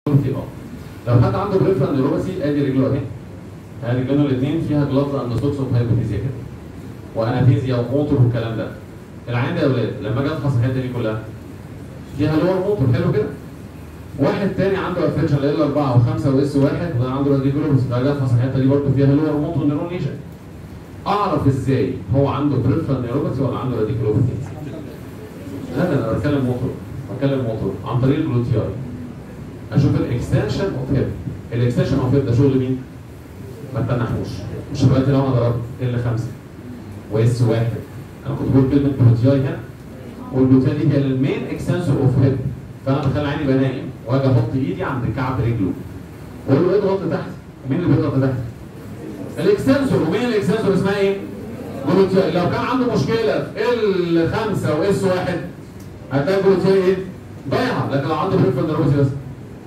نيوروباثي اه لو حد عنده بريفرال نيوروباثي ادي رجله اهي ادي رجلنا الاثنين فيها جلوفز اند ستوكس اوف هايبوثيزيا كده وانافيزيا وموتور والكلام ده العين ده يا اولاد لما اجي افحص الحته دي كلها فيها لور موتور حلو كده واحد تاني عنده افريشن ال 4 و5 واس 1 وده عنده راديكولوس ده افحص الحته دي برضه فيها لور موتور نيرون ليجن اعرف ازاي هو عنده بريفرال نيوروباثي ولا عنده راديكولوباثي لا لا انا بتكلم موتور بتكلم موتور عن طريق الجلوتياي اشوف الاكستنشن اوف هيب الاكستنشن اوف هيب ده شغل مين؟ ما تنحوش مش دلوقتي لو انا ضربت ال 5 واس 1 انا كنت بقول كلمه جلوتياي هنا والجلوتياي دي هي المين اكستنسور اوف هيب فانا بخلي عيني يبقى نايم واجي احط ايدي عند كعب رجله واقول له اضغط لتحت مين اللي بيضغط لتحت؟ الاكستنسور ومين الاكستنسور اسمها ايه؟ جلوتياي لو كان عنده مشكله في ال 5 واس 1 هتلاقي الجلوتياي ايه؟ ضايعه لكن لو عنده بريفرال نيروباثي بس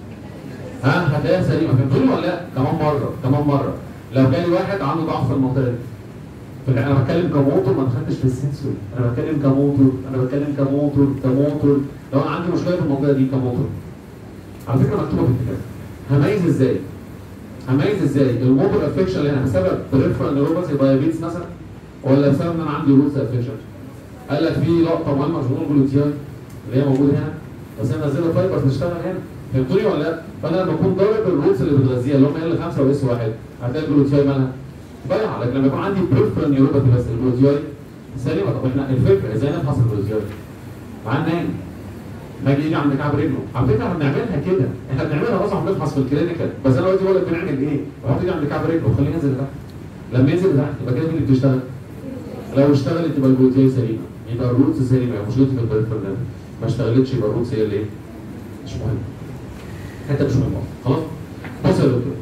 ها هتلاقيها سليمه فهمتوني ولا لا؟ كمان مره كمان مره لو جالي واحد عنده ضعف في المنطقه دي في- انا بتكلم كموتور ما دخلتش في السنسوري انا بتكلم كموتور انا بتكلم كموتور كموتور لو انا عندي مشكله في المنطقه دي كموتور على فكره مكتوبه في الكتاب هميز ازاي؟ هميز ازاي الموتور افكشن اللي هنا بسبب بريفرال نيوروباثي دايابيتس مثلا ولا بسبب ان انا عندي روتس افكشن؟ قال لك في لقطه مهمه في جنون جلوتياي اللي هي موجوده هنا بس انا منزلها فايبر تشتغل هنا فهمتوني ولا لا؟ فانا لما اكون ضارب الروتس اللي بتغذيها اللي هم ال 5 واس 1 هتلاقي الجلوتياي مالها ضايعه لكن لما يكون عندي بريفرال نيوروباثي بس الجلوتياي سليمه طب احنا الفكره ازاي نفحص الجلوتياي؟ مع نايم هاجي يجي عند كعب رجله على فكره احنا بنعملها كده احنا بنعملها اصلا بنفحص في الكلينيكال بس انا دلوقتي بقول لك بنعمل ايه؟ بحط ايدي عند كعب رجله وخليه ينزل لتحت لما ينزل لتحت يبقى كده مين اللي بتشتغل؟ لو اشتغلت يبقى الجلوتياي سليمه يبقى الروتس سليمه يبقى مشكلتي في البريفرال نيرف ما اشتغلتش يبقى الروتس هي اللي ايه؟ مش مهم حته مش مهمه خلاص؟ بص يا دكتور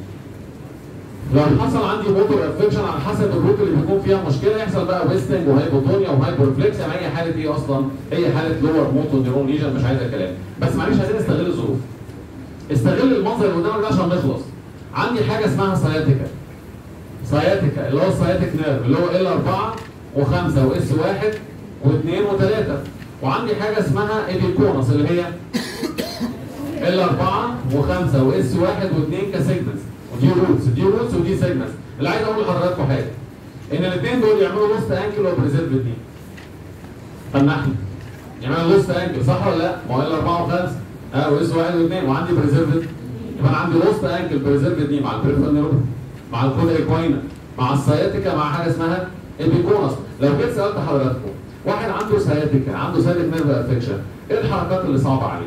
لو حصل عندي موتور افكشن على حسب الروت اللي بيكون فيها مشكله يحصل بقى ويستنج وهايبوتونيا وهايبورفلكس يعني هي حاله ايه اصلا؟ هي حاله لور موتور نيرون ليجن مش عايزه كلام بس معلش عايزين نستغل الظروف استغل المنظر اللي قدامك ده عشان نخلص عندي حاجه اسمها سياتيكا سياتيكا اللي هو السياتيك نيرف اللي هو ال 4 و5 واس 1 و2 و3 وعندي حاجه اسمها ايبيكونس اللي هي ال 4 و5 واس 1 و2 كسيجمنتس ودي روتس دي روتس ودي سيجمنتس اللي عايز اقول لحضراتكم حاجه ان الاثنين دول يعملوا لوست انكل وبريزيرف اثنين فالنحل يعملوا لوست انكل صح ولا لا؟ ما هو ال 4 و5 اه واس 1 و2 وعندي بريزيرف يبقى انا عندي لوست انكل بريزيرف اثنين مع البريفرال نيرون مع الكودا ايكوينا مع السياتيكا مع حاجه اسمها ايبيكونس لو جيت سالت حضراتكم واحد عنده سياتيكا عنده سياتيك نيرف افكشن ايه الحركات اللي صعبه عليه؟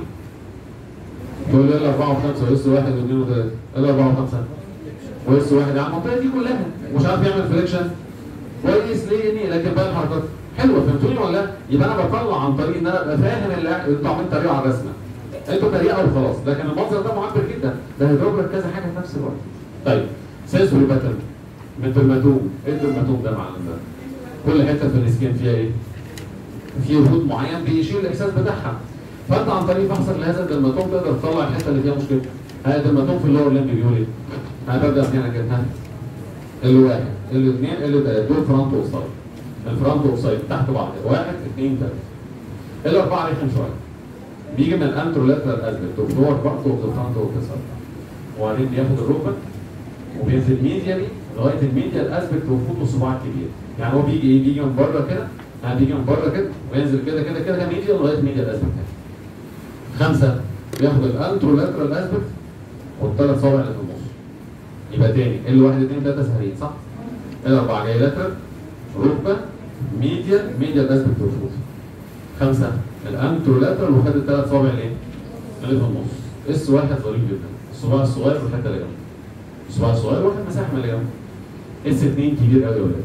يقول لي ال 4 و5 واس 1 و2 و3 ال 4 و5 واس 1 يعني المنطقه دي كلها ومش عارف يعمل فليكشن كويس ليه إني لكن باقي الحركات حلوه فهمتوني ولا لا؟ يبقى انا بطلع عن طريق ان انا ابقى فاهم اللي انتوا عاملين طريقه على الرسمه انتوا طريقه وخلاص لكن المنظر ده معبر جدا ده هيضرب لك كذا حاجه في نفس الوقت طيب سنسوري باترن من درماتوم ايه الدرماتوم ده يا معلم ده؟ كل حته في السكين فيها ايه؟ في روت معين بيشيل الاحساس بتاعها فانت عن طريق فحصك لهذا الدرماتوم تقدر تطلع الحته اللي فيها مشكله هذا الدرماتوم في اللور لمب بيقول ايه؟ هبدا من هنا كده ها الواحد الاثنين اللي دول فرونت اوفسايد الفرونت اوفسايد تحت بعض واحد اثنين ثلاثه الاربعه رخم شويه بيجي من الانترولاترال اسبكت اوف لور بارت اوف ذا فرونت اوف ذا وبعدين بياخد الركبه وبينزل ميديالي لغايه الميديال اسبكت وفوت الصباع الكبير يعني هو بيجي ايه بيجي من بره كده يعني بيجي من بره كده وينزل كده كده كده ميديال لغايه ميديال اسبكت خمسه بياخد الانترولاترال اسبكت والثلاث صوابع اللي في النص يبقى تاني ال واحد اثنين ثلاثه سهلين صح؟ الاربعه جاي لاترال ركبه ميديال ميديال اسبكت وفوت خمسه الانترولاترال وخد الثلاث صوابع الايه؟ اللي في النص اس واحد ظريف جدا الصباع الصغير في الحته اللي جنبه الصباع الصغير واخد مساحه من اللي جنبه اس اثنين كبير قوي يا ولاد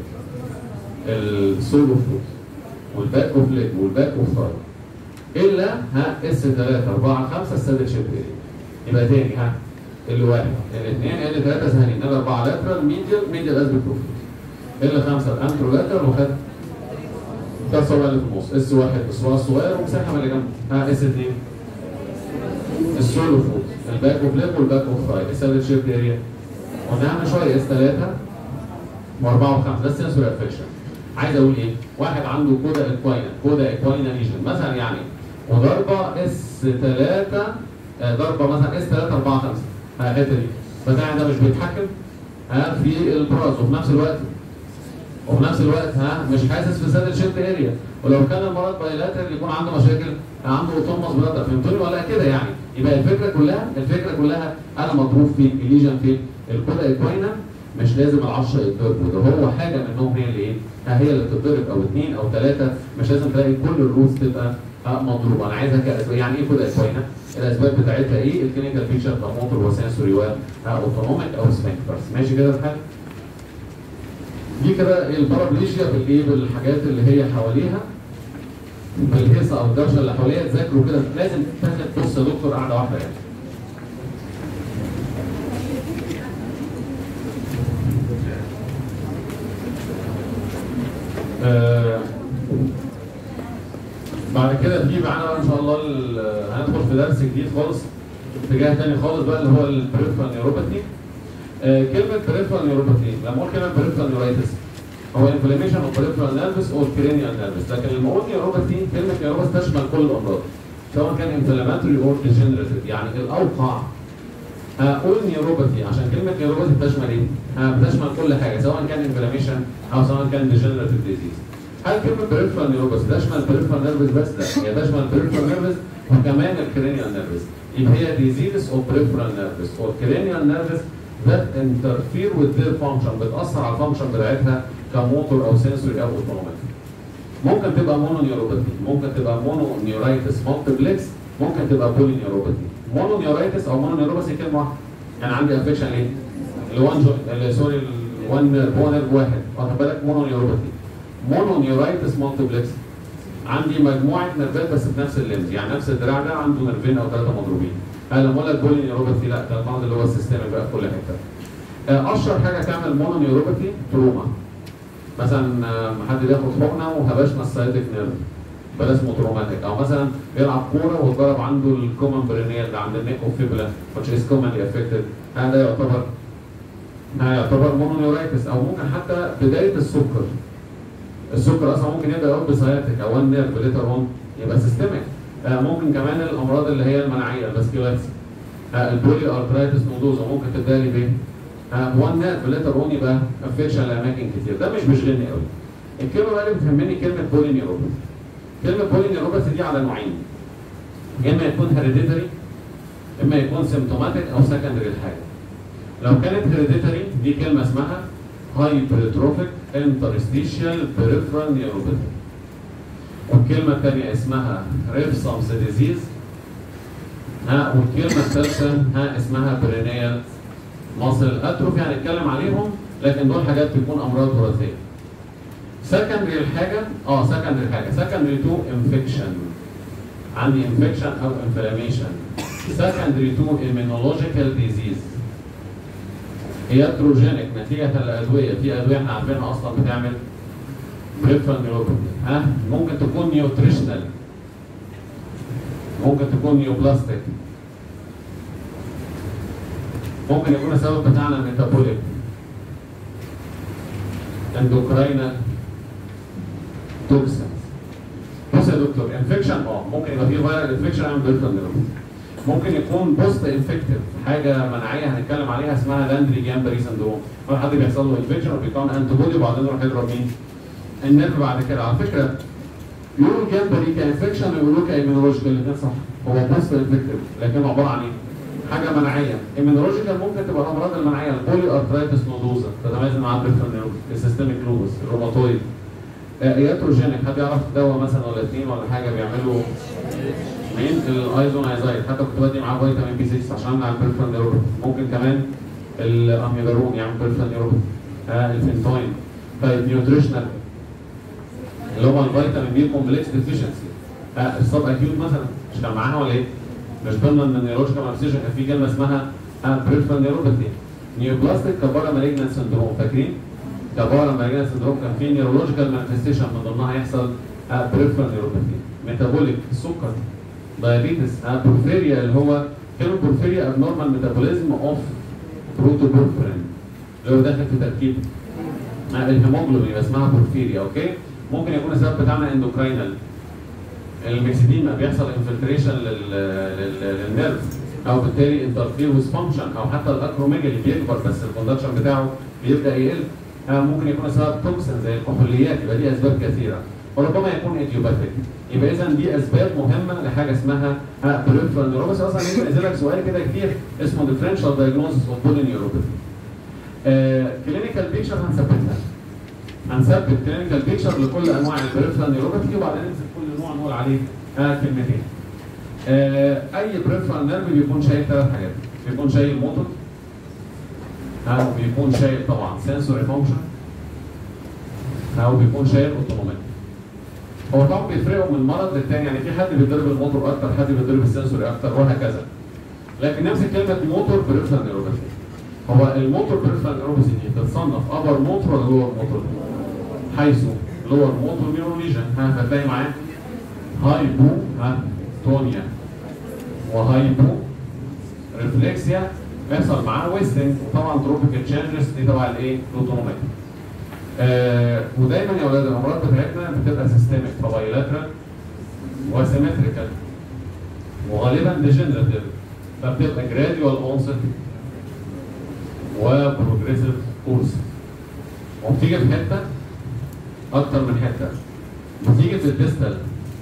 السول اوف فوت والباك اوف ليج والباك اوف ثاي الا ها اس 3 4 5 السادل شيب يبقى تاني ها الواحد الاثنين ال 3 سهلين ال 4 لاترال ميديال ميديال اسبكت اوف ال 5 الانترو لاترال وخد ده الصباع اللي في النص اس واحد الصباع الصغير ومساحه من اللي جنبه ها اس 2 السولو فوت الباك اوف ليج والباك اوف ثاي السادل شيب اريا قلناها من شويه اس 3 و4 و5 ده السنسوري افكشن عايز اقول ايه؟ واحد عنده كودا اكواينا كودا اكواينا ليجن مثلا يعني وضربه اس 3 ضربه مثلا اس 3 4 5 ها الحته دي بتاعي ده مش بيتحكم ها في البراز وفي نفس الوقت وفي نفس الوقت ها مش حاسس في سادل شيفت اريا ولو كان المرض بايلاتر يكون عنده مشاكل عنده اوتوماس برادر فهمتوني ولا كده يعني يبقى الفكره كلها الفكره كلها انا مضروب في الليجن في الكودا اكوينا مش لازم العشرة يتضربوا ده هو حاجه منهم هي اللي ايه؟ ها هي اللي بتتضرب او اثنين او ثلاثه مش لازم تلاقي كل الروس تبقى ها مضروبه انا عايزها كاسباب يعني ايه كودا اكوينا؟ الاسباب بتاعتها ايه؟ الكلينيكال فيتشر بتاع موتور وسنسوري اوتونوميك او سبانكترز ماشي كده الحال؟ دي كده البارابليجيا بالايه بالحاجات اللي هي حواليها بالهيصه او الدوشه اللي حواليها تذاكروا كده لازم تاخد بص يا دكتور قاعده واحده يعني آه بعد كده في معانا بقى ان شاء الله ال- هندخل في درس جديد خالص اتجاه تاني خالص بقى اللي هو البريفرال نيوروباثي آه، كلمة peripheral neuropathy لما اقول كلمة peripheral neuritis هو inflammation of peripheral nervous or cranial nervous لكن لما اقول neuropathy كلمة neuropathy تشمل كل الأمراض سواء كان inflammatory or degenerative يعني الأوقع هقول نيوروباثي عشان كلمة نيوروباثي بتشمل ايه؟ ها، بتشمل كل حاجة سواء كان انفلاميشن أو سواء كان degenerative disease. هل كلمة peripheral neuropathy تشمل peripheral nervous بس؟ لا هي تشمل peripheral nervous وكمان الكرينيال nervous. يبقى هي diseases of peripheral nervous or cranial nervous that interfere with their function بتأثر على الفانكشن بتاعتها كموتور أو سنسوري أو اوتونوميك. ممكن تبقى مونو نيوروباثي، ممكن تبقى مونو نيورايتس مالتيبلكس، ممكن تبقى بولي نيوروباثي. مونو نيورايتس او مونو نيوروباثي كلمه واحده يعني عندي افكشن ايه؟ الوان جوينت سوري الوان نيرف هو نيرف واحد واخد بالك مونو نيوروباثي مونو نيورايتس مالتيبلكس عندي مجموعه نيرفات بس في نفس اللينز يعني نفس الدراع ده عنده نيرفين او ثلاثه مضروبين انا لما اقول لك بولي نيوروباثي لا ده المرض اللي هو السيستمي بقى في كل حته آه، اشهر حاجه تعمل مونو نيوروباثي تروما مثلا آه، حد بياخد حقنه وهبشنا السايتك نيرف بل اسمه تروماتيك او مثلا بيلعب كوره واتضرب عنده الكومن برينيال اللي عند النيك اوف فيبلا which is commonly affected هذا يعتبر هذا يعتبر مونونيورايتس او ممكن حتى بدايه السكر السكر اصلا ممكن يبدا اول بسياتيك او وان نيرف ليتر اون يبقى سيستميك آه ممكن كمان الامراض اللي هي المناعيه الباسكيولاتس آه البولي ارترايتس نودوزا ممكن تبدا بايه؟ آه وان نيرف ليتر اون يبقى افكشن لاماكن كتير ده مش بيشغلني قوي الكلمه بقى اللي بتهمني كلمه بولي نيوروباثي كلمة بولي نيوروباثي دي على نوعين يا اما يكون هيريديتري اما يكون سيمتوماتيك او سكندري الحاجة لو كانت هيريديتري دي كلمة اسمها هايبرتروفيك انترستيشيال بريفرال نيوروباثي والكلمة الثانية اسمها ريفسامس ديزيز ها والكلمة الثالثة ها اسمها برينيال ماسل اتروفي هنتكلم عليهم لكن دول حاجات تكون امراض وراثية سكندري الحاجة اه سكندري الحاجة سكندري تو انفكشن عندي انفكشن او انفلاميشن سكندري تو immunological disease ياتروجينيك نتيجة الأدوية في أدوية احنا عارفينها أصلا بتعمل بريفرال نيوروباثي ها ممكن تكون نيوتريشنال ممكن تكون نيوبلاستيك ممكن يكون السبب بتاعنا ميتابوليك اندوكراينال توكسنز بص يا دكتور انفكشن اه ممكن يبقى في فيرال انفكشن عامل بريفرال نيوروباثي ممكن يكون بوست انفكتيف حاجه مناعيه هنتكلم عليها اسمها لاندري جامبري سندروم هو حد بيحصل له انفكشن وبيكون انتي بودي وبعدين يروح يضرب مين؟ النيرف بعد كده على فكره يقولوا جامبري كانفكشن ويقولوا كايمينولوجيكال الاثنين صح هو بوست انفكتيف لكنه عباره عن ايه؟ حاجه مناعيه ايمينولوجيكال ممكن تبقى الامراض المناعيه البولي ارترايتس نودوزا تتميز مع بريفرال نيوروباثي السيستميك لوبس الروماتويد ياتروجينيك حد يعرف دواء مثلا ولا اثنين ولا حاجه بيعملوا مين الايزونايزايد حتى كنت بدي معاه فيتامين بي 6 عشان امنع البريفرال نيوروباثي ممكن كمان الاميبارون يعمل بريفرال نيوروباثي آه الفينتوين طيب نيوتريشنال اللي هو الفيتامين بي كومبلكس ديفيشنسي آه السب اكيوت مثلا مش كان معاها ولا ايه؟ مش قلنا ان النيورولوجيكال مانفستيشن كان في كلمه اسمها آه بريفرال نيوروباثي نيوبلاستيك كبارا مالجنان سندروم فاكرين؟ كبارا مالجنان سندروم كان في نيورولوجيكال مانفستيشن من ضمنها يحصل آه بريفرال نيوروباثي ميتابوليك السكر دايابيتس آه بورفيريا اللي هو كلمه بورفيريا ابنورمال ميتابوليزم اوف بروتوبورفرين اللي هو داخل في تركيب آه الهيموجلوبين يبقى اسمها بورفيريا اوكي ممكن يكون السبب بتاعنا اندوكراينال الميكسيديما بيحصل انفلتريشن للنيرف او بالتالي انترفير ويز فانكشن او حتى الاكروميجالي بيكبر بس الكوندكشن بتاعه بيبدا يقل آه، ممكن يكون سبب توكسين زي الكحوليات يبقى دي اسباب كثيره وربما يكون ايديوباثيك يبقى اذا دي اسباب مهمه لحاجه اسمها بريفرال نيوروباثي اصلا يمكن ينزل لك سؤال كده كتير اسمه ديفرنشال دايجنوستس اوف بولي نيوروباثي كلينيكال بيكشر هنثبتها هنثبت كلينيكال بيكشر لكل انواع البريفرال نيوروباثي وبعدين نمسك كل نوع نقول عليه آه كلمتين آه اي بريفرال نيرف بيكون شايل ثلاث حاجات بيكون شايل موتور او بيكون شايل طبعا سنسوري فانكشن او بيكون شايل اوتونوميك هو طبعا بيفرقوا من مرض للتاني يعني في حد بيضرب الموتور اكتر حد بيضرب السنسوري اكتر وهكذا لكن نفس كلمه موتور بريفرال نيوروباثي هو الموتور بريفرال نيوروباثي دي تتصنف ابر موتور ولا لور موتور؟ حيث لور موتور نيورو ليجن ها هتلاقي معاه هايبو ها تونيا وهايبو ريفلكسيا بيحصل معاه ويستنج وطبعا تروبيكال تشينجز دي تبع الايه؟ الاوتونوميك آه ودايما يا اولاد الامراض بتاعتنا بتبقى سيستميك فبايلاترال وسيمتريكال وغالبا ديجنراتيف فبتبقى جراديوال اونست وبروجريسيف كورس وبتيجي في حته اكتر من حته بتيجي في الديستال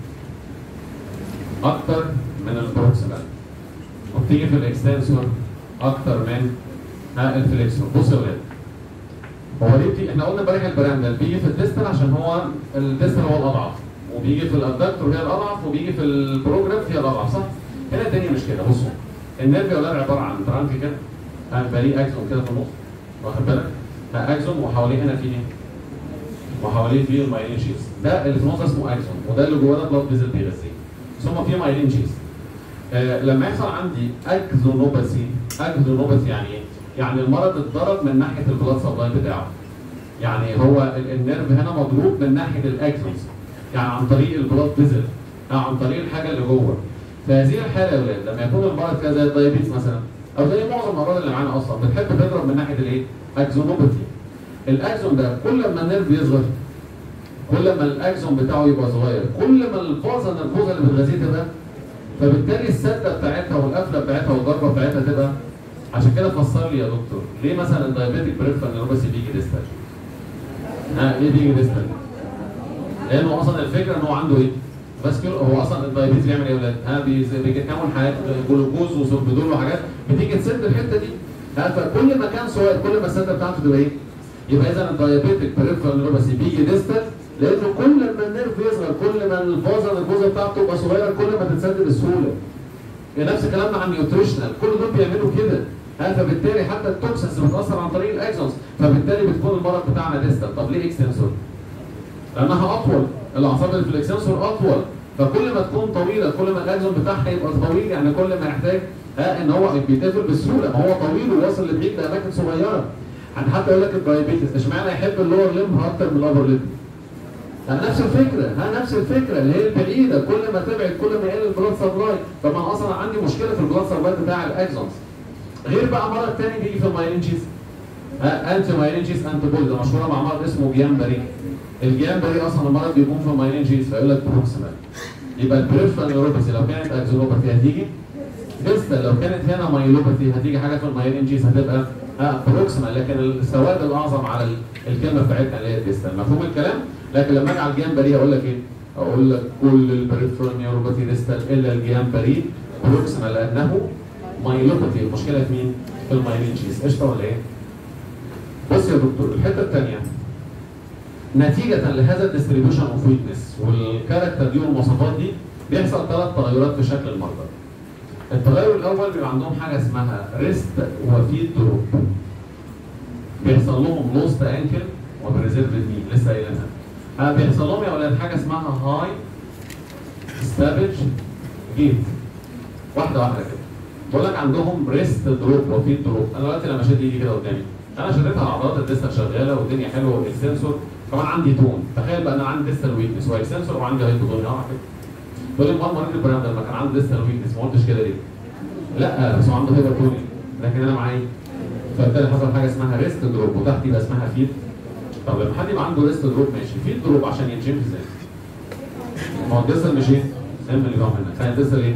اكتر من البروكسيمال وبتيجي في الاكستنسور اكتر من ها الفليكسور بص يا ولاد هو ليه بتيجي احنا قلنا امبارح البراندل بيجي في الديستال عشان هو الديستال هو الاضعف وبيجي في الادكتور هي الاضعف وبيجي في البروجراف هي الاضعف صح؟ هنا الدنيا مش كده بصوا النيرف يا ولاد عباره عن ترانك كده يبقى ليه اكزون كده في النص واخد بالك؟ اكزون وحواليه هنا في ايه؟ وحواليه في المايلين شيز ده اللي في النص اسمه اكزون وده اللي جواه ده بلاد فيزل بيغذيه ثم في مايلين شيز آه لما يحصل عندي اكزونوباثي اكزونوباثي يعني ايه؟ يعني المرض اتضرب من ناحيه البلاد سبلاي بتاعه يعني هو ال- النيرف هنا مضروب من ناحيه الاكزونز يعني عن طريق البلاد فيزل عن طريق الحاجه اللي جوه في هذه الحاله يا ولاد لما يكون المرض كده زي الدايابيتس مثلا او زي معظم الامراض اللي معانا اصلا بتحب تضرب من ناحيه الايه؟ اكزونوباثي الاكزون ده كل ما النيرف يصغر كل ما الاكزون بتاعه يبقى صغير كل ما الفازه النرفوزه اللي بتغذيه تبقى فبالتالي السده بتاعتها والقفله بتاعتها والضربه بتاعتها تبقى عشان كده فسر لي يا دكتور ليه مثلا الدايابيتيك بريفرال نيوروباثي بيجي ديستال؟ ها ليه بيجي ديستال؟ لانه اصلا الفكره ان هو عنده ايه؟ فاسكيولار هو اصلا الدايابيتس بيعمل ايه يا ولاد؟ ها بيز- بيكون حاجات جلوكوز وسوربيدول وحاجات بتيجي تسد الحته دي ها فكل ما كان صغير كل ما السده بتاعته تبقى ايه؟ يبقى اذا الدايابيتيك بريفرال نيوروباثي بيجي ديستال لانه كل ما النيرف يصغر كل ما الفازه الفازه بتاعته تبقى صغيره كل ما تتسد بسهوله. يعني نفس كلامنا عن نيوتريشنال كل دول بيعملوا كده ها فبالتالي حتى التوكسنز بتاثر عن طريق الاكسونز فبالتالي بتكون المرض بتاعنا ديستال طب ليه اكستنسور؟ لانها اطول الاعصاب اللي في الاكستنسور اطول فكل ما تكون طويله كل ما الاكسون بتاعها يبقى طويل يعني كل ما يحتاج ها ان هو بيتقفل بسهوله ما هو طويل وواصل لبعيد لاماكن صغيره يعني حتى يقول لك الدايابيتس اشمعنى يحب اللور ليمب اكتر من الابر ليمب ها نفس الفكره ها نفس الفكره اللي هي البعيده كل ما تبعد كل ما يقل البلاد سبلاي طب ما أنا اصلا عندي مشكله في البلاد سبلاي بتاع الاكسونز غير بقى مرض تاني بيجي في المايلينجيز ها انتي مايلينجيز انتي بولي ده مشهوره مع مرض اسمه جيامبري الجيامبري اصلا المرض بيكون في المايلينجيز فيقول لك بروكسيمال يبقى البريفرال نيوروباثي لو كانت اكزونوباثي هتيجي ديستا لو كانت هنا مايلوباثي هتيجي حاجه في المايلينجيز هتبقى ها بروكسيمال لكن السواد الاعظم على ال- الكلمه بتاعتنا اللي هي ديستا مفهوم الكلام؟ لكن لما اجي على الجيامبري اقول لك ايه؟ اقول لك كل البريفرال نيوروباثي ديستال الا الجيامبري بروكسيمال لانه مايلوباثي المشكله في مين؟ في المايلينجيز قشطه ولا ايه؟ بص يا دكتور الحته الثانيه نتيجة لهذا الديستريبيوشن اوف ويكنس والكاركتر دي والمواصفات دي بيحصل ثلاث تغيرات في شكل المرضى. التغير الأول بيبقى عندهم حاجة اسمها ريست وفيد دروب. بيحصل لهم لوست انكل وبريزيرف ني لسه قايلينها. آه، بيحصل لهم يا ولاد حاجة اسمها هاي ستابج جيت. واحدة واحدة كده. بقول لك عندهم ريست دروب وفيد دروب. أنا دلوقتي لما شد ايدي كده قدامي انا شديتها على عضلات الديستال شغاله والدنيا حلوه والاكستنسور كمان عندي تون تخيل بقى انا عندي ديستال ويكنس واكستنسور وعندي هايبوتونيا اه كده تقول لي امال مريض البراند لما كان عنده ديستال ويكنس ما قلتش كده ليه؟ لا بس هو عنده هايبوتونيا لكن انا معايا فبالتالي حصل حاجه اسمها ريست دروب وتحت يبقى اسمها فيد طب لما حد يبقى عنده ريست دروب ماشي فيد دروب عشان ينشف ازاي؟ ما هو الديستال مش ايه؟ سم اللي جوه منك فالديستال ايه؟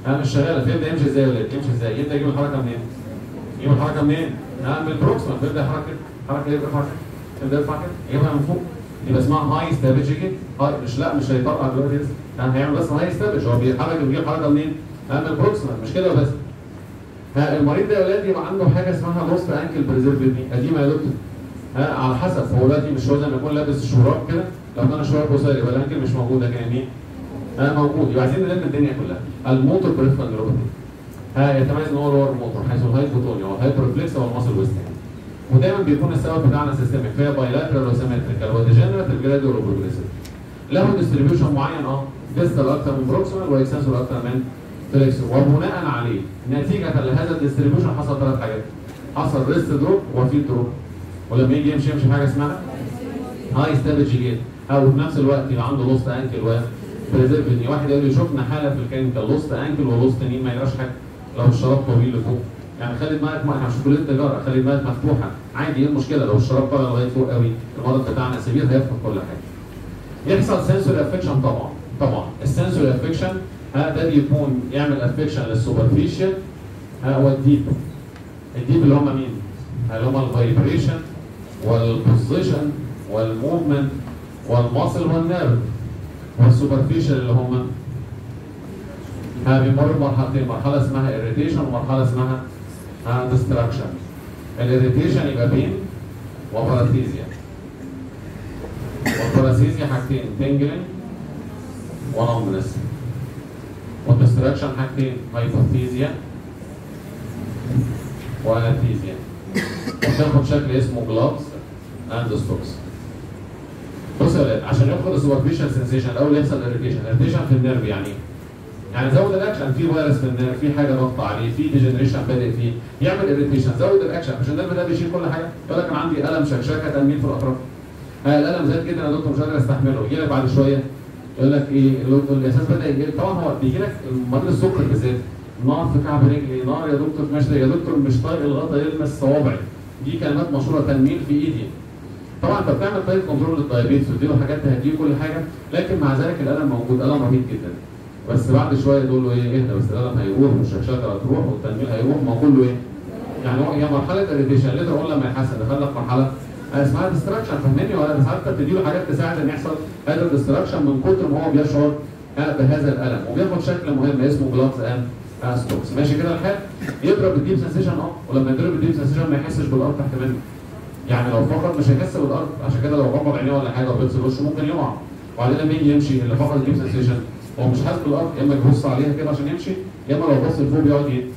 ها مش شغاله فيبدا يمشي ازاي يا ولاد يمشي ازاي يبدا يجيب الحركه منين يجيب الحركه منين ها من البروكسيمال بيبدا يحرك كده حركه يبدا يرفع كده يبدا يرفع كده يجيبها من فوق يبقى اسمها هاي ستابيجي هاي مش لا مش هيطلع دلوقتي لسه ها هيعمل بس هاي ستابيج هو بيحرك بيجيب حركه منين ها من البروكسيمال مش كده بس ها المريض ده يا ولاد يبقى عنده حاجه اسمها لوست انكل بريزرف دي قديمه يا دكتور ها على حسب هو دلوقتي مش هو زي ما يكون لابس الشراب كده لو كان الشراب قصير يبقى الانكل مش موجود لكن يمين ها موجود يبقى عايزين نلم الدنيا كلها الموتور بريفرال نيوروباثي ها يتميز ان هو لور موتور حيث الهايبوتونيا والهايبر ريفلكس او الماسل ويستنج ودايما بيكون السبب بتاعنا سيستميك فيها بايلاترال وسيمتريكال وديجنريتيف جراديول وبروجريسيف له ديستريبيوشن معين اه ديستال اكتر من بروكسيمال واكسنسور اكتر من فليكسور وبناء عليه نتيجه لهذا الديستريبيوشن حصل ثلاث حاجات حصل ريست دروب وفي دروب ولما يجي يمشي يمشي حاجه اسمها هاي ستابج جيت او في نفس الوقت يبقى عنده لوست انكل و بريزرفني واحد يقول لي شفنا حاله في الكلينيكال لوست انكل ولوست نين ما يجراش حاجه لو الشراب طويل لفوق يعني خلي دماغك ما احنا مش في كليه تجاره خلي دماغك مفتوحه عادي ايه المشكله لو الشراب طالع لغايه فوق قوي المرض بتاعنا سبيل هيفقد كل حاجه يحصل سنسوري افكشن طبعا طبعا السنسوري افكشن ها ده بيكون يعمل افكشن للسوبرفيشال ها هو الديب الديب اللي هم مين؟ اللي هم الفايبريشن والبوزيشن والموفمنت والماسل والنيرف والسوبرفيشال اللي هم ها بيمر بمرحلتين مرحله اسمها irritation ومرحله اسمها ها distraction الاريتيشن يبقى بين وباراسيزيا والباراسيزيا حاجتين تنجلين ونومنس والديستراكشن حاجتين هايبوثيزيا واناثيزيا وبتاخد شكل اسمه جلابس اند ستوكس بص يا ولاد عشان ياخد السوبرفيشال سنسيشن الاول يحصل اريتيشن اريتيشن في النيرف يعني ايه؟ يعني زود الاكشن في فيروس في النيرف في حاجه ضغط عليه في ديجنريشن بادئ فيه يعمل اريتيشن زود الاكشن مش النيرف ده بيشيل كل حاجه يقول لك انا عندي الم شكشكه تنميل في الاطراف آه الالم زاد جدا يا دكتور مش قادر استحمله يجي لك بعد شويه يقول لك ايه الاساس بدا يجي طبعا هو بيجي لك مريض السكر بالذات نار في كعب رجلي نار يا دكتور في مشرق يا دكتور مش طايق الغطا يلمس صوابعي دي كلمات مشهوره تنميل في ايدي طبعا انت بتعمل طريقه كنترول للدايابيتس وتديله حاجات تهديه كل حاجه لكن مع ذلك الالم موجود الم رهيب جدا بس بعد شويه تقول له ايه اهدى بس الالم هيروح والشكشكه هتروح والتنميل هيروح ما هو كله ايه؟ يعني هو هي مرحله اريتيشن ليه تقول لما يحسن دخلنا في مرحله اسمها ديستراكشن فاهمني ولا ساعات انت بتديله حاجات تساعد ان يحصل هذا الديستراكشن من كتر ما هو بيشعر بهذا الالم وبياخد شكل مهم اسمه جلابس ان ستوكس ماشي كده الحال يضرب الديب سنسيشن اه ولما يضرب الديب سنسيشن ما يحسش بالارض تحت منه يعني لو فقد مش هيحس بالارض عشان كده لو غمض عينيه ولا حاجه وبيغسل وشه ممكن يقع وبعدين لما يجي يمشي اللي فقد الديب سنسيشن هو مش حاسس بالارض يا اما يبص عليها كده عشان يمشي يا اما لو بص لفوق بيقعد ايه؟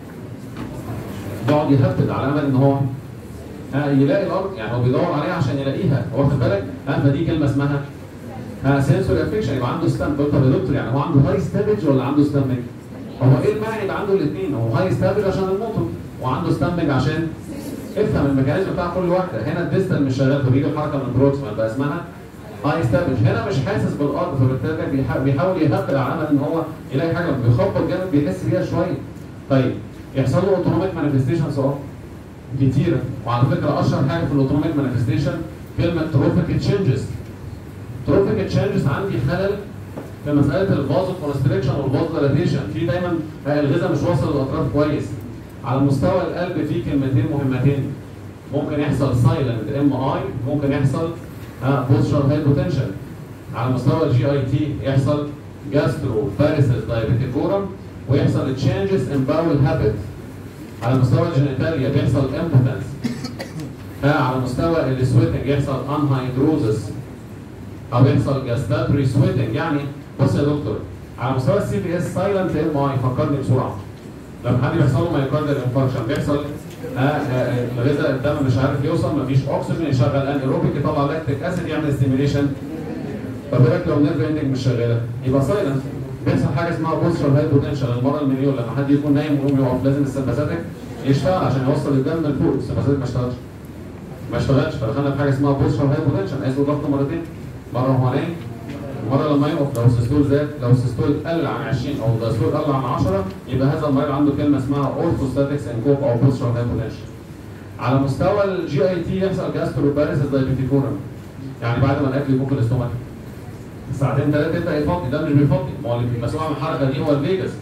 يقعد يهبد على امل ان هو ها يلاقي الارض يعني هو بيدور عليها عشان يلاقيها واخد بالك ها فدي كلمه اسمها ها سنسوري افكشن يبقى عنده ستام طب يا دكتور يعني هو عنده هاي ستامج ولا عنده ستامج؟ هو ايه المانع يبقى عنده الاثنين هو هاي ستامج عشان الموتور وعنده ستامج عشان افهم الميكانيزم بتاع كل واحده هنا الديستال مش شغال فبيجي الحركه من البروكسيمال بقى اسمها هاي ستابج هنا مش حاسس بالارض فبالتالي بيحاول يهبل على امل ان هو يلاقي حاجه لما بيخبط جامد بيحس بيها شويه طيب يحصل له اوتونوميك مانيفستيشنز اه كتيره وعلى فكره اشهر حاجه في الاوتونوميك مانيفستيشن كلمه تروفيك تشينجز تروفيك تشينجز عندي خلل في مساله الفازو كونستريكشن والفازو ديلاتيشن في دايما الغذاء مش واصل للاطراف كويس على مستوى القلب في كلمتين مهمتين ممكن يحصل سايلنت ام اي ممكن يحصل بوستشر هايبوتنشن على مستوى الجي اي تي يحصل جاسترو باريسس دايبيتيكورم ويحصل تشينجز ان باول هابت على مستوى الجينيتاليا بيحصل امبوتنس على مستوى السويتنج يحصل انهايدروزس او يحصل جاستاتري سويتنج يعني بص يا دكتور على مستوى السي بي اس سايلنت ام اي فكرني بسرعه لما حد بيحصل له مايوكارديال انفاركشن بيحصل الغذاء الدم مش عارف يوصل مفيش اكسجين يشغل انيروبيك يطلع لاكتيك اسيد يعمل ستيميليشن طب بالك لو نيرف اندنج مش شغاله يبقى سايلنت بيحصل حاجه اسمها بوستشر هايبوتنشن المره المليون لما حد يكون نايم ويقوم يقف لازم السمباثيك يشتغل عشان يوصل الدم لفوق السمباثيك ما اشتغلش ما اشتغلش فدخلنا في حاجه اسمها بوستشر هايبوتنشن قاسوا ضغط مرتين مره وهو نايم مره لما يقف لو السيستول زاد لو السيستول قل عن 20 او الدايستول قل عن 10 يبقى هذا المريض عنده كلمه اسمها اورثوستاتكس انكوب او بوستشر هايبوتنشن على مستوى الجي اي تي يحصل جاسترو باريسس دايبيتيكورم يعني بعد ما الاكل يفك الاستومك ساعتين ثلاثه يبدا يفضي ده مش بيفضي ما هو اللي مسؤول عن الحركه دي هو الفيجاس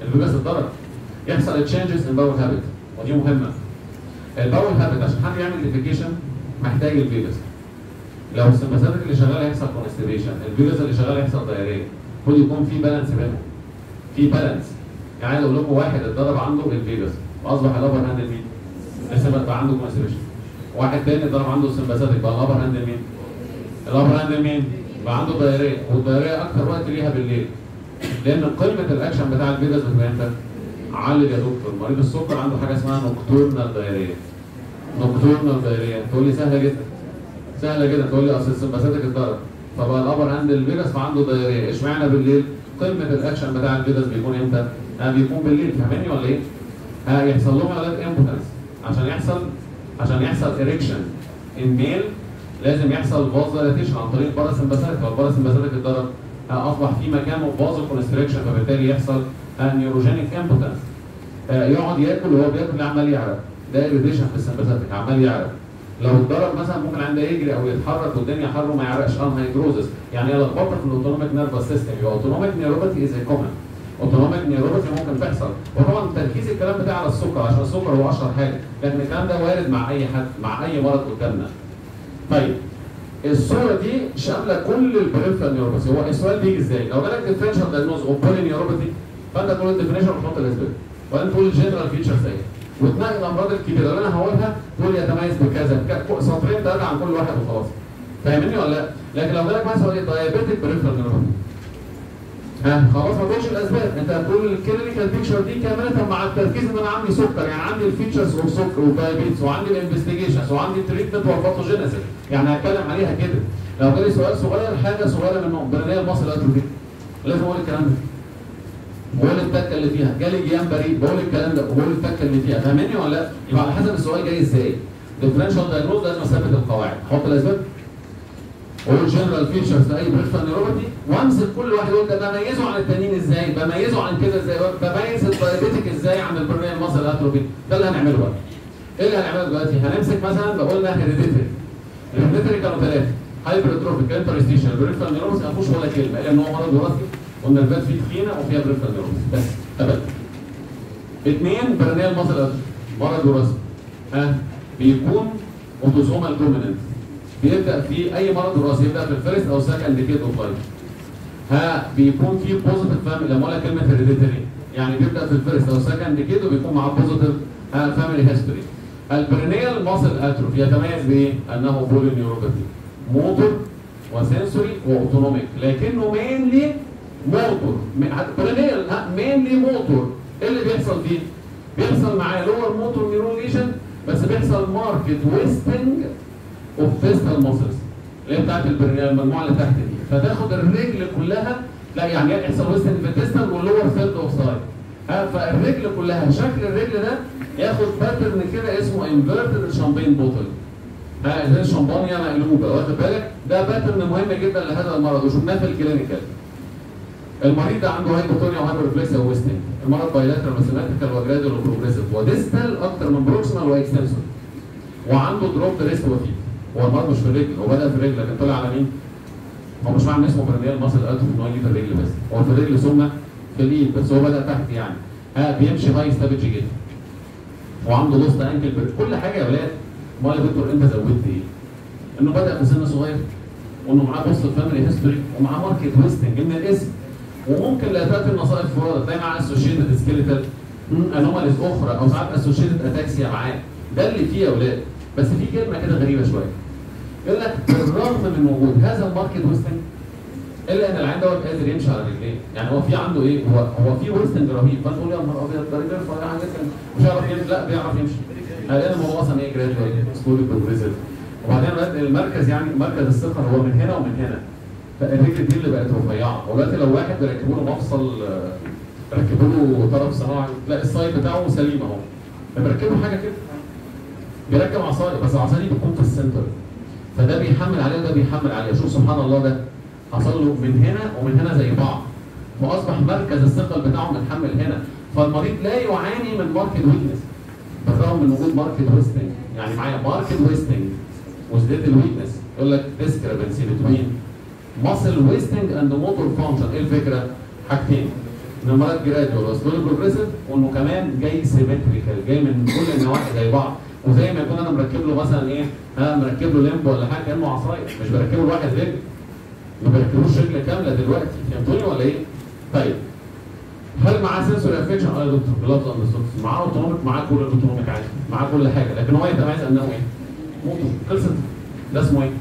الفيجاس اتضرب يحصل تشينجز ان باول هابت ودي مهمه الباول هابت عشان حد يعمل ديفيكيشن محتاج الفيجاس لو السمباثيك اللي شغال هيحصل كونستيبيشن الفيجاس اللي شغال هيحصل دايريه المفروض يكون في بالانس بينهم في بالانس يعني عايز اقول لكم واحد اتضرب عنده الفيجاس واصبح الابر هاند مين؟ لسه بقى عنده كونستيبيشن واحد تاني اتضرب عنده السمباثيك بقى الابر هاند مين؟ الابر هاند مين؟ بقى عنده دايريه والدايريه اكتر وقت ليها بالليل لان قيمه الاكشن بتاع الفيجاس بتبقى امتى؟ علي يا دكتور مريض السكر عنده حاجه اسمها نوكتورنال دايريه نوكتورنال دايريه تقول لي سهله جدا سهله جدا تقول لي اصل السمباثيك اتضرب فبقى الابر هاند الفيجاس فعنده دايريه اشمعنى بالليل؟ قمه الاكشن بتاع الفيجاس بيكون امتى؟ ها بيكون بالليل فاهمني ولا ايه؟ ها يحصل لهم علاج امبوتنس عشان يحصل عشان يحصل اريكشن ان ميل لازم يحصل فاز دايلاتيشن عن طريق الباراسمباثيك فالباراسمباثيك اتضرب اصبح في مكانه فازو كونستريكشن فبالتالي يحصل نيوروجينيك امبوتنس يقعد ياكل وهو بياكل عمال يعرق ده اريتيشن في السمباثيك عمال يعرق لو اتضرب مثلا ممكن عنده يجري او يتحرك والدنيا حر وما يعرقش ان هيدروزس يعني هي لخبطه في الاوتونوميك نيرفس سيستم يبقى اوتونوميك نيوروباثي از كومن اوتونوميك نيوروباثي ممكن تحصل وطبعا تركيز الكلام بتاعي على السكر عشان السكر هو اشهر حاجه لكن الكلام ده وارد مع اي حد مع اي مرض قدامنا طيب الصوره دي شامله كل البريفرال نيوروباثي هو السؤال بيجي ازاي؟ لو جالك ديفرنشال دايجنوز اوف بولي نيوروباثي فانت تقول الديفينيشن وتحط الاسباب وبعدين تقول الجنرال فيتشرز ايه وتنقي الامراض الكبيره اللي انا هقولها تقول يتميز بكذا بك- سطرين ثلاثه عن كل واحد وخلاص فاهمني ولا لا؟ لكن لو جالك مثلا ايه دايابيتك بريفرال نيوروباثي ها خلاص ما تقولش الاسباب انت هتقول الكلينيكال بيكتشر دي كامله مع التركيز ان انا عندي سكر يعني عندي الفيتشرز اوف سكر ودايابيتس وعندي الانفستيجيشنز وعندي التريتمنت والباثوجينيسيس يعني هتكلم عليها كده لو جالي سؤال صغير حاجه صغيره منهم برنيه المصل اتروفي لازم اقول الكلام ده بقول التكه اللي فيها جالي جيان بريد بقول الكلام ده وبقول التكه اللي فيها فاهمني ولا لا؟ يبقى على حسب السؤال جاي ازاي ديفرنشال دايجنوز لازم اثبت القواعد احط الاسباب اقول جنرال فيتشرز لاي بريفرال نيوروباثي وامسك كل واحد يقول ده بميزه عن التانيين ازاي بميزه عن كده ازاي بميز الدايابيتك ازاي عن البرنيه المصل اتروفي ده اللي هنعمله بقى ايه اللي هنعمله دلوقتي هنمسك مثلا لو قلنا هيريديتري الهيريديتري كانوا ثلاثه هايبرتروفيك انترستيشن بريفرال نيوروباثي ما فيهوش ولا كلمه لان هو مرض وراثي والنرفات فيه تخينه وفيها بريفرال نيوروباثي بس ابدا اثنين برنيال مصل اتروفي مرض وراثي ها بيكون اوتوزومال دوميننت بيبدا في اي مرض وراثي يبدا في الفيرست او سكند ديكيد اوف لايف ها بيكون في بوزيتيف فاميلي لما اقول لك كلمه هيريديتري يعني بيبدا في الفيرست او سكند ديكيد وبيكون معاه بوزيتيف فاميلي هيستوري البرينيال ماسل اتروفي يتميز بايه؟ انه بولي نيوروباثي موتور وسنسوري واوتونوميك لكنه مينلي موتور برينيال مينلي موتور ايه اللي بيحصل فيه؟ بيحصل معاه لور موتور نيورون ليجن بس بيحصل ماركت ويستنج اوف فيستال ماسلز اللي هي بتاعت البرنيال المجموعه اللي تحت دي فتاخد الرجل كلها لا يعني يحصل ويستنج في الديستال واللور ثيرد اوف سايد ها فالرجل كلها شكل الرجل ده ياخد باترن كده اسمه انفيرتد شامبين بوتل ها زي الشمبانيا مقلوبه واخد بالك ده باترن مهم جدا لهذا المرض وشفناه في الكلينيكال المريض ده عنده هايبوتونيا وهايبرفليكسيا وويستنج المرض بايلاترال وسيماتيكال وجراديال وبروجريسيف وديستال اكتر من بروكسيمال واكستنسور وعنده دروب ريست وفيت هو المرض مش في الرجل هو بدا في الرجل لكن طلع على مين؟ هو مش معنى اسمه برنيال ماسل اتروفي ان هو يجي في الرجل بس هو في الرجل ثم في الايد بس هو بدا تحت يعني ها بيمشي هاي ستابج جدا وعنده لوست انكل كل حاجه يا ولاد امال يا دكتور انت زودت ايه؟ انه بدا في سن صغير وانه معاه بوست فاميلي هيستوري ومعاه ماركت ويستنج من الاسم وممكن لا تاتي النصائح فرادة تلاقي معاه اسوشيتد سكيلتال انوماليز اخرى او ساعات اسوشيتد اتاكسيا معاه ده اللي فيه يا اولاد بس في كلمه كده غريبه شويه يقول لك بالرغم من وجود هذا الماركت ويستنج الا ان العين دوت قادر يمشي على رجليه يعني هو في عنده ايه هو هو في ويستنج رهيب فانت تقول يا نهار ابيض ده رجليه رفيعه جدا مش هيعرف يمشي لا بيعرف يمشي لان هو اصلا ايه جراديوال سلولي بروجريسيف وبعدين المركز يعني مركز الثقه هو من هنا ومن هنا فالرجل دي اللي بقت رفيعه ودلوقتي لو واحد بيركبوا له مفصل آه، ركبوا له طرف صناعي لا السايد بتاعه سليم اهو بيركبوا حاجه كده بيركب عصايه بس العصايه دي بتكون في السنتر فده بيحمل عليه وده بيحمل عليه شوف سبحان الله ده حصل له من هنا ومن هنا زي بعض واصبح مركز الثقل بتاعه متحمل هنا فالمريض لا يعاني من ماركت ويكنس بالرغم من وجود ماركت ويستنج يعني معايا ماركت ويستنج وازداد الويكنس يقول لك discrepancy between muscle wasting and motor function ايه الفكره؟ حاجتين ان المرض جراديوال وسلولي بروجريسيف وانه كمان جاي سيمتريكال جاي من كل النواحي زي بعض وزي ما يكون انا مركب له مثلا ايه ها مركب له ليمب ولا حاجه كانه عصايه مش بركب له واحد رجل ما بركبوش رجل كامله دلوقتي فهمتوني ولا ايه؟ طيب هل معاه سنسور افكشن؟ اه يا دكتور جلافز اند سوكس معاه اوتونوميك معاه كل الاوتونوميك عادي معاه كل حاجه لكن هو يتميز انه ايه؟ موتور خلصت ده اسمه ايه؟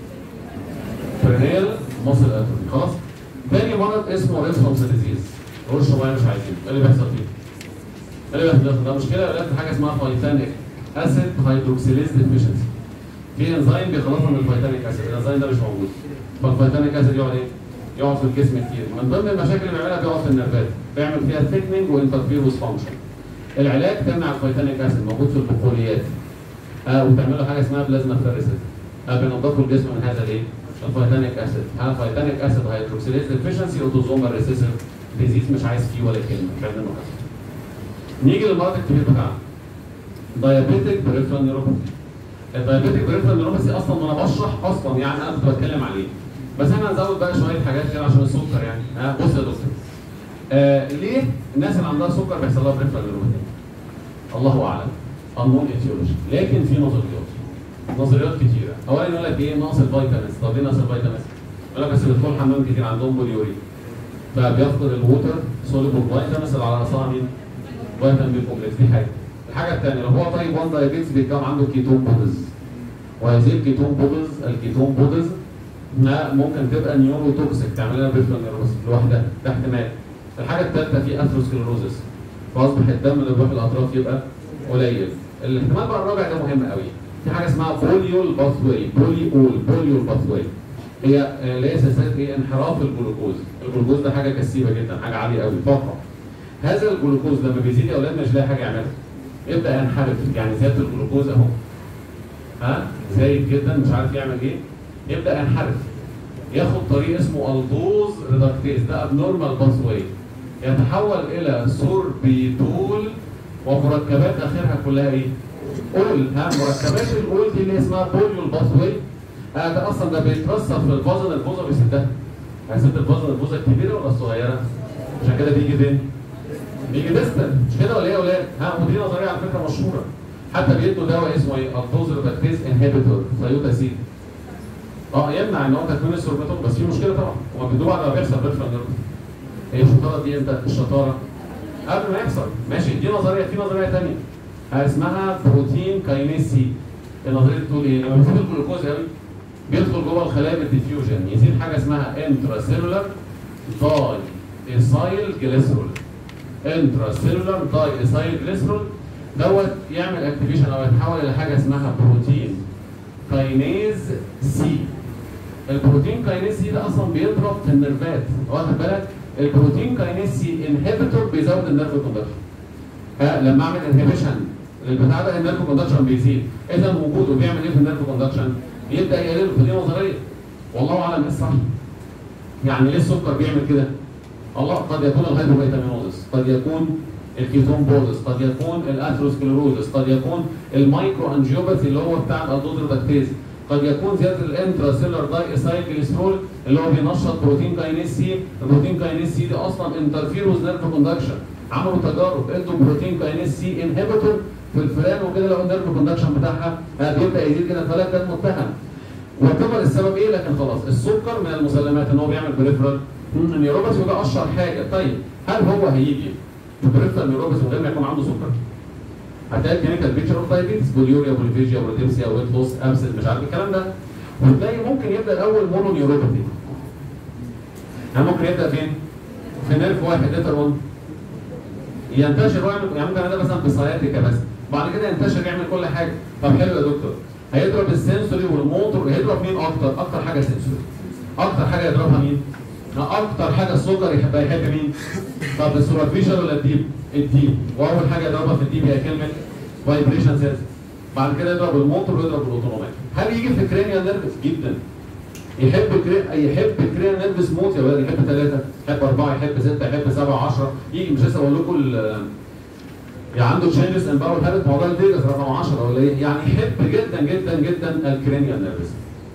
فرينيال ماسل اتروفي خلاص؟ تاني مرض اسمه ريفرنس ديزيز قول شويه مش عايزين ايه اللي بيحصل فيه؟ ايه اللي بيحصل ده مشكله ولا حاجه اسمها فايتانيك اسيد هيدروكسيليز ديفيشنسي في انزيم بيخلصها من الفيتانيك اسيد الانزيم ده مش موجود فالفيتانيك اسيد يقعد ايه؟ يقعد في الجسم كتير من ضمن المشاكل اللي بيعملها بيقعد في النرفات بيعمل فيها ثيكنينج وانترفيروس فانكشن العلاج تمنع الفيتانيك اسيد موجود في البقوليات آه وتعمل له حاجه اسمها بلازما فيريسيس آه بينضفوا الجسم من هذا الايه؟ الفيتانيك اسيد ها فيتانيك اسيد هيدروكسيليز ديفيشنسي اوتوزومال ريسيسيف ديزيز مش عايز فيه ولا كلمه مش عايز منه حاجه نيجي للمرض الكبير بتاعنا دايابيتك بريفرال نيوروباثي الدايابيتك بريفرال نيوروباثي اصلا وانا بشرح اصلا يعني انا كنت بتكلم عليه بس احنا هنزود بقى شويه حاجات كده عشان السكر يعني ها بص يا دكتور آه ليه الناس اللي عندها سكر بيحصل لها بريفرال نيوروباثي الله اعلم unknown etiology لكن في نظريات نظريات كتيره اولا يقول لك ايه ناقص الفيتامينز طب ليه ناقص الفيتامينز؟ يقول لك بس بيدخل حمام كتير عندهم بوليوري فبيفقد الووتر سوليبل فيتامينز اللي على راسها مين؟ فيتامين بي كومبلكس دي حاجه الحاجه الثانيه لو هو طيب 1 دايابيتس بيتكون عنده كيتون بودز وهذه الكيتون بودز الكيتون بودز ممكن تبقى نيورو توكسيك تعمل لنا بريفرال نيوروسيس لوحدها ده احتمال الحاجه الثالثه في اثروسكليروزس فاصبح الدم اللي بيروح الاطراف يبقى قليل الاحتمال بقى الرابع ده مهم قوي في حاجه اسمها بوليول باثواي بوليول بوليول باثواي هي اللي هي سلسله ايه انحراف الجلوكوز الجلوكوز ده حاجه كثيفه جدا حاجه عاليه قوي طاقه هذا الجلوكوز لما بيزيد يا اولاد مش لاقي حاجه يعملها يبدا ينحرف يعني زياده الجلوكوز اهو ها زايد جدا مش عارف يعمل ايه يبدا ينحرف ياخد طريق اسمه الدوز ريدكتيز ده ابنورمال باثواي يتحول الى سوربيتول ومركبات اخرها كلها ايه؟ اول ها مركبات الاول دي اللي اسمها بوليول باثواي آه ده اصلا ده بيترسب في الفازن الفوزه بيسدها هيسد الفازن الفوزه الكبيره ولا الصغيره؟ عشان كده بيجي فين؟ بيجي ديستنت مش كده ولا ايه يا اولاد؟ ها ودي نظريه على فكره مشهوره حتى بيدوا دواء اسمه ايه؟ الدوز ريدكتيز انهبيتور ثيوتاسين اه يمنع ان هو تكوين السوربيتول بس في مشكله طبعا هو بيدوه بعد ما بيحصل ريفرال هي الشطاره دي امتى؟ الشطاره قبل ما يحصل ماشي دي نظريه في نظريه ثانيه اسمها بروتين كاينيز سي النظريه بتقول ايه؟ لما بيزيد الجلوكوز قوي بيدخل جوه الخلايا بالديفيوجن يزيد حاجه اسمها انترا سيلولار داي ايسايل جليسرول انترا سيلولار داي ايسايل جليسرول دوت يعمل اكتيفيشن او يتحول الى حاجه اسمها بروتين كاينيز سي البروتين كاينيز سي ده اصلا بيضرب في النرفات واخد بالك البروتين كاينيز سي انهبيتور بيزود النيرف كوندكشن لما اعمل انهبيشن للبتاع ده النيرف كوندكشن بيزيد اذا وجوده بيعمل ايه في النيرف كوندكشن؟ يبدا يقلله في دي نظريه والله اعلم ايه الصح يعني ليه السكر بيعمل كده؟ الله قد يكون الهيدروفيتامينوزس قد يكون الكيتون بودس قد يكون الاثروسكليروزس قد يكون المايكرو انجيوباثي اللي هو بتاع الادودروباكتيز قد يكون زياده الانترا سيلر داي اسايل جليسرول اللي هو بينشط بروتين كاينيز سي البروتين كاينيز سي دي اصلا انترفيروز نيرف كوندكشن عملوا تجارب ادوا بروتين كاينيز سي انهبيتور في الفئران وكده لو النيرف كوندكشن بتاعها بيبدا يزيد كده فلا كان متهم واعتبر السبب ايه لكن خلاص السكر من المسلمات ان هو بيعمل بريفرال نيوروباثي وده اشهر حاجه طيب هل هو هيجي بريفرال نيوروباثي من غير ما يكون عنده سكر؟ هتلاقي كلينيكال بيكتشر اوف دايابيتس بوليوريا بوليفيجيا بوليديمسيا ويت لوس ابسل مش عارف الكلام ده وتلاقي ممكن يبدا الاول مونو نيوروباثي يعني ممكن يبدا فين؟ في نيرف واحد لتر 1 ينتشر ويعمل يعني ممكن انا مثلا بسياتيكا بس بعد كده ينتشر يعمل كل حاجه طب حلو يا دكتور هيضرب السنسوري والموتور هيضرب مين اكتر؟ اكتر حاجه سنسوري اكتر حاجه يضربها مين؟ اكتر حاجه السكر يحب يحب مين؟ طب السوبرفيشال ولا الديب؟ الديب واول حاجه يضربها في الديب هي كلمه فايبريشن سيلز بعد كده يضرب الموتور ويضرب الاوتونوميك هل يجي في كرينيال نيرفس؟ جدا يحب كري... يحب كرينيال نيرفس موت يا ولاد يحب ثلاثه يحب اربعه يحب سته يحب سبعه 10 يجي مش لسه اقول لكم ال... يعني عنده تشينجز ان باور هابت موضوع الفيجاس رقم 10 ولا ايه؟ يعني يحب جدا جدا جدا الكرينيال نيرفس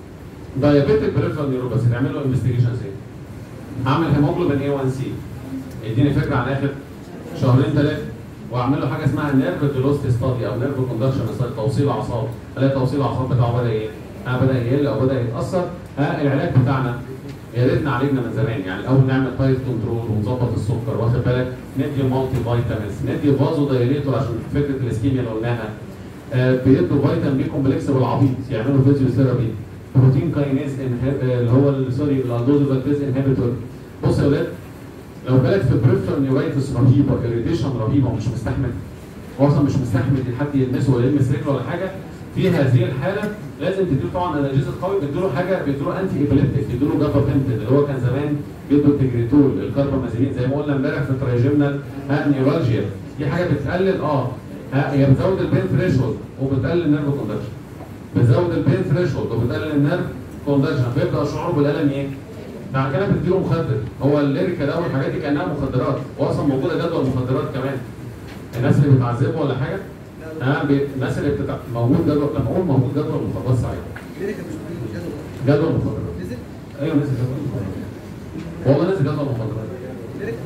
دايابيتك بريفرال نيوروباثي نعمل له انفستيجيشنز ايه؟ اعمل هيموجلوبين اي 1 سي اديني فكره عن اخر شهرين ثلاثه واعمل له حاجه اسمها نيرف فيلوستي ستادي او نيرف كوندكشن ستادي توصيل اعصاب الاقي توصيل الاعصاب بتاعه بدا ايه؟ ها بدا يقل او بدا يتاثر ها العلاج بتاعنا يا ريتنا عالجنا من زمان يعني الاول نعمل تايت كنترول ونظبط السكر واخد بالك ندي مالتي فيتامينز ندي فازو دايليتور عشان فكره الاسكيميا اللي قلناها آه بيدوا فيتامين بي كومبلكس بالعبيط يعملوا فيزيوثيرابي بروتين كاينيز اللي هو ال- سوري الاندوزوفالتيز انهبيتور بص يا ولاد لو جالك في بريفرال نيورايتس رهيبه اريتيشن رهيبه ومش مستحمل هو اصلا مش مستحمل ان حد يلمسه ولا يلمس رجله ولا حاجه في هذه الحاله لازم تديله طبعا انالجيزيس قوي بيديله حاجه بيديله انتي ايبليبتيك بيديله جابا بنتين اللي هو كان زمان بيدوا التجريتول الكاربامازينين زي ما قلنا امبارح في الترايجيمنال ها نيورالجيا دي حاجه بتقلل اه ها هي بتزود البين ثريشولد وبتقلل النيرف كوندكشن بتزود البين ثريشولد وبتقلل النيرف كوندكشن فيبدا الشعور بالالم ايه؟ مع كده بتديله مخدر هو الليريكا ده والحاجات دي كانها مخدرات واصلا موجوده جدول مخدرات كمان الناس اللي بتعذبه ولا حاجه ها بي... الناس اللي بتتع... موجود جدول لما اقول موجود جدول مخدرات سعيد ليريكا مش مش جدول جدول مخدرات نزل ايوه نزل جدول مخدرات والله نزل جدول مخدرات ليريكا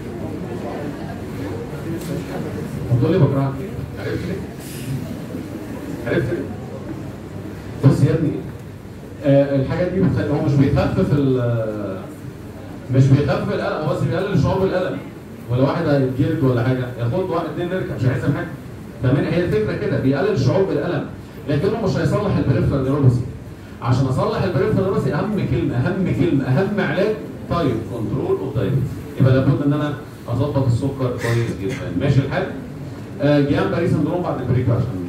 هتقول لي بكرهك عرفت ليه؟ عرفت ليه؟ بص يا ابني آه الحاجات دي بتخلي هو مش بيخفف ال مش بيخفف الالم هو بس بيقلل شعور بالالم ولا واحد هيتجلد ولا حاجه ياخد واحد اتنين نركب مش هيحس بحاجه تمام هي الفكره كده بيقلل الشعور بالالم لكنه مش هيصلح البريفرال نيوروباثي عشان اصلح البريفرال نيوروباثي اهم كلمه اهم كلمه اهم علاج طيب كنترول اوف دايبيتس يبقى لابد ان انا اظبط السكر كويس جدا ماشي الحال آه جيان باري سندروم بعد البريك عشان